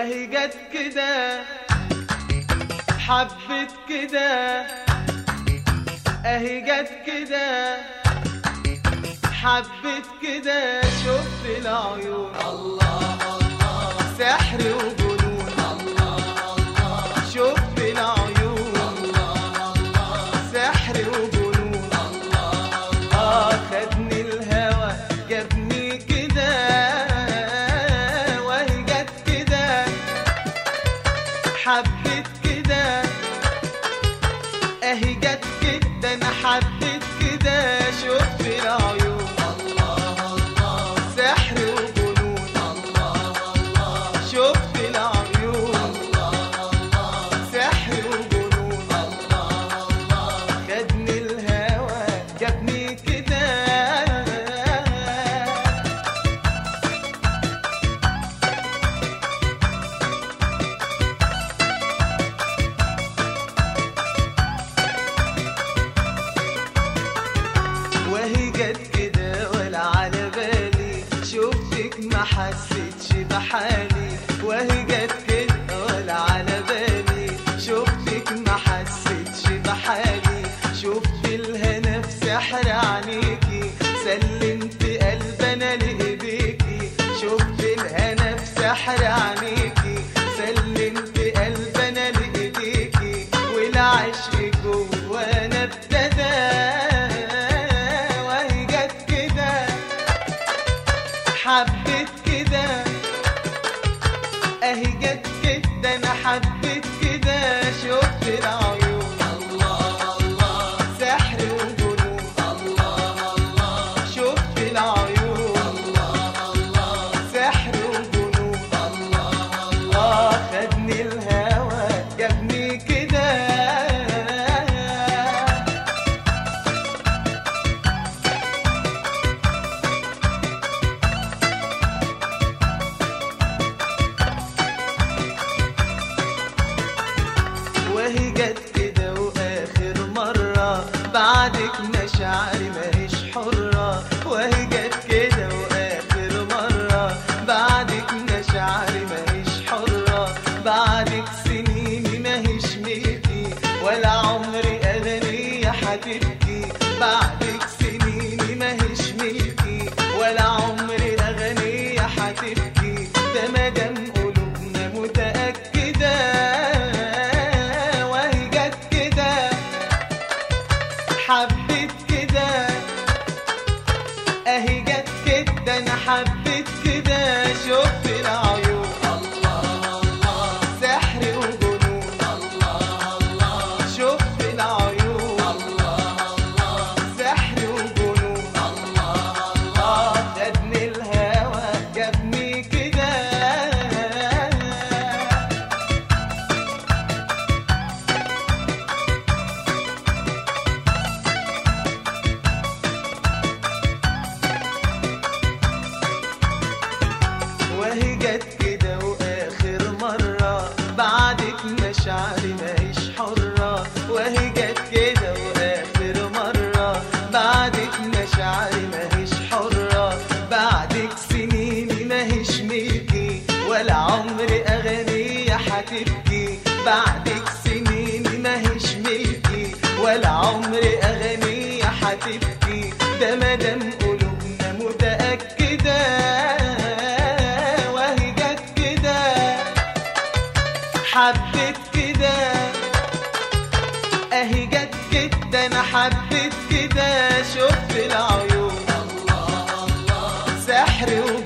وهي جت كده حبت كده اهي جت كده حبت كده شفت العيون الله الله سحر وجنون الله الله شفت العيون الله الله سحر وجنون اه خدني الهوى جابني كده وهي جت كده حبت كده اهي جت كده انا حبت كده شفت العيون الله الله سحر وجنون الله الله شفت العيون سحر وجنون خدني الهوى جابني كده وهي جت كده ولا على بالي شفتك ما حسيتش بحالي وهي جت كده ولا على بالي شفتك ما حسيتش بحالي شفت الهنا في سحر عينيكي سلمت قلبي انا لايديكي شفت الهنا في سحر عينيكي سلمت قلبي انا لايديكي والعشق جوانا ابتدى وهي جت كده حبت كده اهي جت كده انا حبيت كده شفت العيون الله الله سحر وجنون الله الله شفت العيون الله سحر وجنون اه خدني الهوى جابني كده وهي جت كده واخر مرة بعدك مشاعري ماهيش حرة وهي جت كده واخر مرة بعدك مشاعري ماهيش حرة بعدك سنيني ماهيش ملكي ولا عمري أغنية هتبكي بعدك سنيني ماهيش ملكي ولا عمري أغنية هتبكي ده مدام قلوبنا متأكدة وهي جت كده حبت كده اهي جت كده انا حبيت كده شفت العيون الله الله سحر وجنون الله الله شفت العيون سحر وجنون اه خدني الهوى جابني كده وهي جت كده واخر مرة بعدك مشاعري ماهيش حرة وهي جت كده واخر مرة بعدك مشاعري ماهيش حرة بعدك سنيني ماهيش ملكي ولا عمري أغنية هتبكي بعدك سنيني ماهيش ملكي ولا عمري أغنية هتبكي ده مدام قلوبنا متأكدة وهي جت كده حبت كده اهي جت كده انا حبيت كده شفت العيون الله الله سحر وجنون